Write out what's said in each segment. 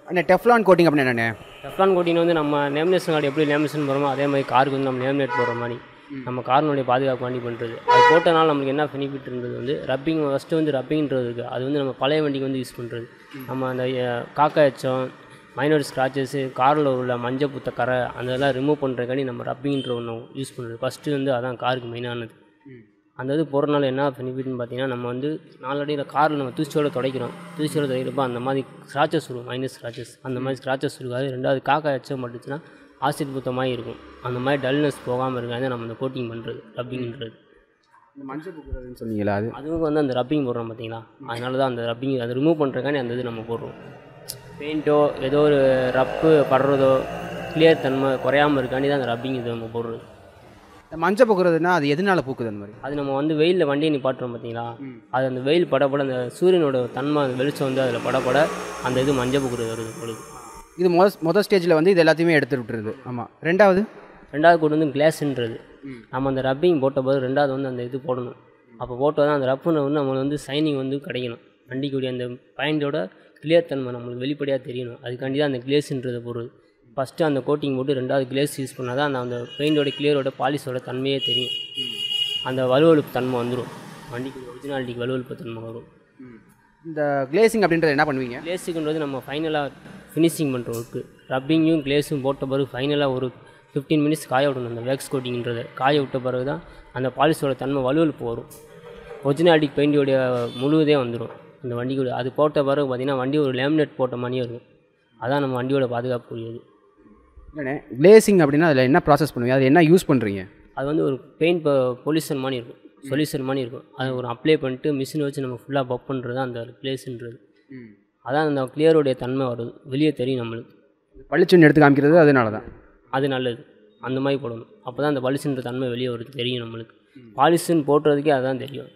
அந்த Teflon coating அப்படின்னு என்னண்ணே டெஃப்லான் கோட்டிங் வந்து நம்ம நேமினேஷன் கார்டு எப்படி நேமினேஷன் போகிறோமோ அதே மாதிரி காருக்கு வந்து நம்ம நேமினேட் போடுற மாதிரி நம்ம காரினுடைய பாதுகாப்பு வண்டி பண்ணுறது அது போட்டனால நமக்கு என்ன பெனிஃபிட் இருந்தது வந்து ரப்பிங் ஃபஸ்ட்டு வந்து ரப்பிங்கிறது இருக்குது அது வந்து நம்ம பழைய வண்டிக்கு வந்து யூஸ் பண்ணுறது நம்ம அந்த அஹ், காக்கா எச்சம் மைனர் ஸ்க்ராச்சஸு காரில் உள்ள மஞ்சள் புத்த கரை அதெல்லாம் ரிமூவ் பண்ணுறதுக்காண்டி நம்ம ரப்பிங்ன்ற ஒன்று யூஸ் பண்ணுறது ஃபஸ்ட்டு வந்து அதான் காருக்கு மெயினானது அந்த இது போடுறனால என்ன பெனிஃபிட்னு பார்த்தீங்கன்னா நம்ம வந்து நாலடியில் காரில் நம்ம தூசியோட துடைக்கிறோம் தூசியோட துடைக்கிறப்ப அந்த மாதிரி ஸ்க்ராச்சஸ் வரும் மைனஸ் ஸ்க்ராச்சஸ் அந்த மாதிரி ஸ்க்ராச்சஸ் இருக்காது ரெண்டாவது காக்கா எச்சம் பட்டுச்சுன்னா ஆசிட் புத்த மாதிரி இருக்கும் அந்த மாதிரி டல்னஸ் போகாமல் இருக்காது நம்ம இந்த கோட்டிங் பண்ணுறது ரப்பிங்ன்றது இந்த மஞ்சள் பூக்குறதுன்னு சொன்னீங்களா அது அதுவும் வந்து அந்த ரப்பிங் போடுறோம் பார்த்தீங்களா அதனால தான் அந்த ரப்பிங் அதை ரிமூவ் பண்ணுறதுக்காண்டி அந்த இது நம்ம போடுறோம் பெயிண்ட்டோ ஏதோ ஒரு ரப்பு படுறதோ கிளியர் தன்மை குறையாமல் இருக்காண்டி தான் அந்த ரப்பிங் இது நம்ம போடுறது இந்த மஞ்சள் பூக்குறதுன்னா அது எதனால பூக்குது அந்த மாதிரி அது நம்ம வந்து வெயிலில் வண்டியை நிப்பாட்டுறோம் பார்த்தீங்களா அது அந்த வெயில் படப்பட அந்த சூரியனோட தன்மை அந்த வெளிச்சம் வந்து அதில் படப்பட அந்த இது மஞ்சள் புக்குறது வருது உங்களுக்கு இது முத மொதல் ஸ்டேஜில் வந்து இது எல்லாத்தையுமே எடுத்து விட்டுருது ஆமாம் ரெண்டாவது ரெண்டாவது கோடு வந்து கிளாஸ்ன்றது நம்ம அந்த ரப்பிங் போட்ட போது ரெண்டாவது வந்து அந்த இது போடணும் அப்போ போட்டால் தான் அந்த ரப்புன்னு வந்து நம்மளுக்கு வந்து சைனிங் வந்து கிடைக்கணும் வண்டிக்குடைய அந்த பாயிண்டோட கிளியர் தன்மை நம்மளுக்கு வெளிப்படையாக தெரியணும் அதுக்காண்டி தான் அந்த கிளேஸ்ன்றதை போடுறது ஃபஸ்ட்டு அந்த கோட்டிங் போட்டு ரெண்டாவது கிளேஸ் யூஸ் பண்ணால் தான் அந்த அந்த பெயிண்டோட கிளியரோட பாலிஷோட தன்மையே தெரியும் அந்த வலுவழுப்பு தன்மை வந்துடும் வண்டிக்கு ஒரிஜினாலிட்டிக்கு வலுவழுப்பு தன்மை வரும் இந்த கிளேசிங் அப்படின்றது என்ன பண்ணுவீங்க கிளேஸுக்குன்றது நம்ம ஃபைனலாக ஃபினிஷிங் பண்ணுற ஒர்க்கு ரப்பிங்கும் கிளேஸும் போட்ட பிறகு ஃபைனலாக ஒரு ஃபிஃப்டீன் மினிட்ஸ் காய விடணும் அந்த வேக்ஸ் கோட்டிங்கிறத காய விட்ட பிறகு தான் அந்த பாலிஷோட தன்மை வலுவழுப்பு வரும் ஒரிஜினாலிட்டிக் பெயிண்டோடைய முழுவதே வந்துடும் அந்த வண்டிக்குள்ள அது போட்ட பிறகு பார்த்திங்கன்னா வண்டி ஒரு லேமினேட் போட்ட மாதிரியே இருக்கும் அதான் நம்ம வண்டியோட பாதுகாப்புரியது இல்லைண்ணே கிளேசிங் அப்படின்னா அதில் என்ன ப்ராசஸ் பண்ணுவீங்க அது என்ன யூஸ் பண்ணுறீங்க அது வந்து ஒரு பெயிண்ட் பொல்யூஷன் மாதிரி இருக்கும் சொல்யூஷன் மாதிரி இருக்கும் அதை ஒரு அப்ளை பண்ணிட்டு மிஷினை வச்சு நம்ம ஃபுல்லாக பப் பண்ணுறது தான் அந்த கிளேஸுன்றது அதான் அந்த கிளியருடைய தன்மை வருது வெளியே தெரியும் நம்மளுக்கு பளிச்சுன்னு எடுத்து காமிக்கிறது அதனால தான் அது நல்லது அந்த மாதிரி போடணும் அப்போ தான் அந்த பளிச்சுன்ற தன்மை வெளியே வருது தெரியும் நம்மளுக்கு பாலிஷுன்னு போட்டுறதுக்கே அதுதான் தெரியும்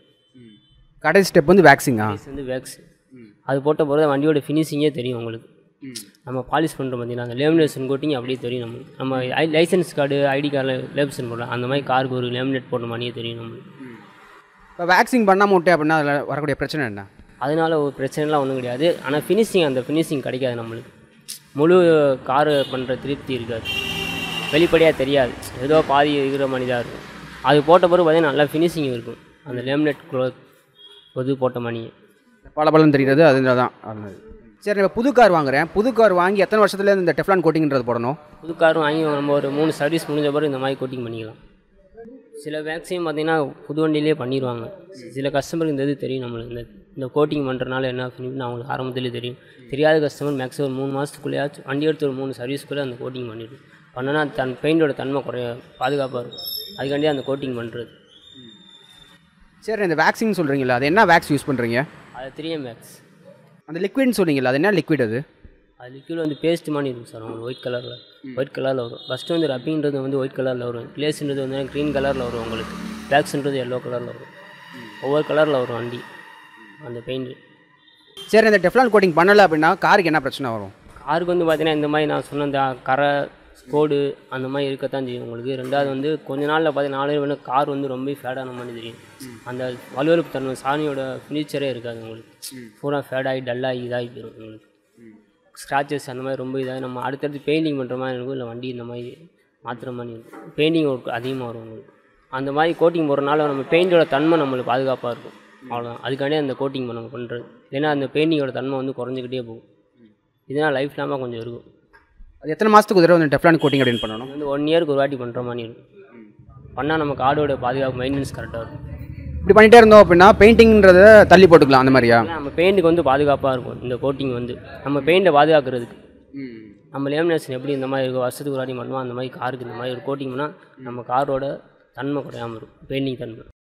கடைசி ஸ்டெப் வந்து வேக்சிங்கா பாலிஷ் வந்து வேக்ஸ் அது போட்ட பிறகு வண்டியோட ஃபினிஷிங்கே தெரியும் உங்களுக்கு நம்ம பாலிஷ் பண்ணுறோம் பார்த்தீங்கன்னா அந்த லேமினேஷன் கோட்டிங் அப்படியே தெரியும் நம்மளுக்கு நம்ம ஐ லைசன்ஸ் கார்டு ஐடி கார்டில் லேமினேஷன் போடுறோம் அந்த மாதிரி காருக்கு ஒரு லேமினேட் போட்ட மாதிரியே தெரியும் நம்மளுக்கு இப்போ வேக்சிங் பண்ணாமல் விட்டே அப்படின்னா அதில் வரக்கூடிய பிரச்சனை என்ன அதனால ஒரு பிரச்சனைலாம் ஒன்றும் கிடையாது ஆனால் ஃபினிஷிங் அந்த ஃபினிஷிங் கிடைக்காது நம்மளுக்கு முழு காரு பண்ணுற திருப்தி இருக்காது வெளிப்படையாக தெரியாது ஏதோ பாதி இருக்கிற மாதிரி தான் இருக்கும் அது போட்ட பிறகு பார்த்தீங்கன்னா நல்லா ஃபினிஷிங் இருக்கும் அந்த லேமினேட் க்ளோத் பொது போட்ட மணியே பல பலன் தெரிகிறது அதனால தான் அதனால. சரி இப்போ புது கார் வாங்குறேன் புது கார் வாங்கி எத்தனை வருஷத்துல இந்த டெஃப்லான் கோட்டிங்கிறது போடணும் புது காரும் வாங்கி நம்ம ஒரு மூணு சர்வீஸ் முடிஞ்ச பிறகு இந்த மாதிரி கோட்டிங் பண்ணிக்கலாம் சில வேக்சின் பார்த்தீங்கன்னா புது வண்டியிலே பண்ணிடுவாங்க சில கஸ்டமருக்கு இந்த இது தெரியும் நம்மளுக்கு இந்த இந்த கோட்டிங் பண்ணுறனால என்ன அப்படின்னு அவங்களுக்கு ஆரம்பத்திலே தெரியும் தெரியாத கஸ்டமர் மேக்ஸிமம் ஒரு மூணு மாதத்துக்குள்ளேயாச்சும் வண்டி எடுத்து ஒரு மூணு சர்வீஸ்க்குள்ளே அந்த கோட்டிங் பண்ணிடும் பண்ணனா தன் பெயிண்டோட தன்மை குறைய பாதுகாப்பாக இருக்கும் அதுக்காண்டி அந்த கோட்டிங் பண்ணுறது சரி இந்த வேக்சின் சொல்கிறீங்களா அது என்ன வேக்ஸ் யூஸ் பண்ணுறீங்க அது த்ரீ எம் மேக்ஸ் அந்த லிக்விட்னு சொன்னீங்களா அது என்ன லிக்விட் அது அது லிக்யூட் வந்து பேஸ்ட் மாதிரி இருக்கும் சார் உங்களுக்கு ஒயிட் கலரில் ஒயிட் கலரில் வரும் ஃபஸ்ட்டு வந்து ரப்பிங்கிறது வந்து ஒயிட் கலரில் வரும் கிளேஸ்ன்றது வந்து க்ரீன் கலரில் வரும் உங்களுக்கு பேக்ஸ்ன்றது எல்லோ கலரில் வரும் ஒவ்வொரு கலரில் வரும் வண்டி அந்த பெயிண்ட் சரி இந்த டெஃப்லான் கோட்டிங் பண்ணலை அப்படின்னா காருக்கு என்ன பிரச்சனை வரும் காருக்கு வந்து பார்த்தீங்கன்னா இந்த மாதிரி நான் சொன்ன இந்த கரை கோடு அந்த மாதிரி இருக்கத்தான் செய்யும் உங்களுக்கு ரெண்டாவது வந்து கொஞ்ச நாளில் பார்த்தீங்கன்னா நாலு வந்து கார் வந்து ரொம்ப ஃபேடான மாதிரி தெரியும் அந்த வலுவலுப்பு தன்மை சாணியோட ஃபினிச்சரே இருக்காது உங்களுக்கு பூரா ஃபேடாகி டல்லாகி இதாகி போயிடும் உங்களுக்கு ஸ்க்ராச்சஸ் அந்த மாதிரி ரொம்ப இதாகி நம்ம அடுத்தடுத்து பெயிண்டிங் பண்ணுற மாதிரி இருக்கும் இல்லை வண்டி இந்த மாதிரி மாற்றுற மாதிரி இருக்கும் பெயிண்டிங் ஒர்க் அதிகமாக வரும் உங்களுக்கு அந்த மாதிரி கோட்டிங் போடுறனால நம்ம பெயிண்டோட தன்மை நம்மளுக்கு பாதுகாப்பாக இருக்கும் அவ்வளோதான் அதுக்காண்டி அந்த கோட்டிங் நம்ம பண்ணுறது ஏன்னா அந்த பெயிண்டிங்கோட தன்மை வந்து குறைஞ்சிக்கிட்டே போகும் இதனால் லைஃப் லாமாக கொஞ்சம் இருக்கும் அது எத்தனை மாதத்துக்கு ஒரு தடவை வந்து டெஃப்லான் கோட்டிங் அப்படின்னு பண்ணணும் இது வந்து ஒன் இயருக்கு ஒரு வாட்டி பண்ணுற மாதிரி இருக்கும் பண்ணால் நம்ம கார்டோட பாதுகாப்பு மெயின்டெனன்ஸ் கரெக்டாக இருக்கும் இப்படி பண்ணிட்டே இருந்தோம் அப்படின்னா பெயிண்டிங்கிறத தள்ளி போட்டுக்கலாம் அந்த மாதிரியா ஏன்னா நம்ம பெயிண்ட்டுக்கு வந்து பாதுகாப்பாக இருக்கும் இந்த கோட்டிங் வந்து நம்ம பெயிண்டை பாதுகாக்கிறதுக்கு நம்ம லேமினேஷன் எப்படி இந்த மாதிரி இருக்கும் வருஷத்துக்கு ஒரு வாட்டி பண்ணுவோம் அந்த மாதிரி காருக்கு இந்த மாதிரி ஒரு கோட்டிங் பண்ணால் நம்ம காரோட தன்மை குறையாமல் இருக்கும் பெயிண்டிங் தன்மை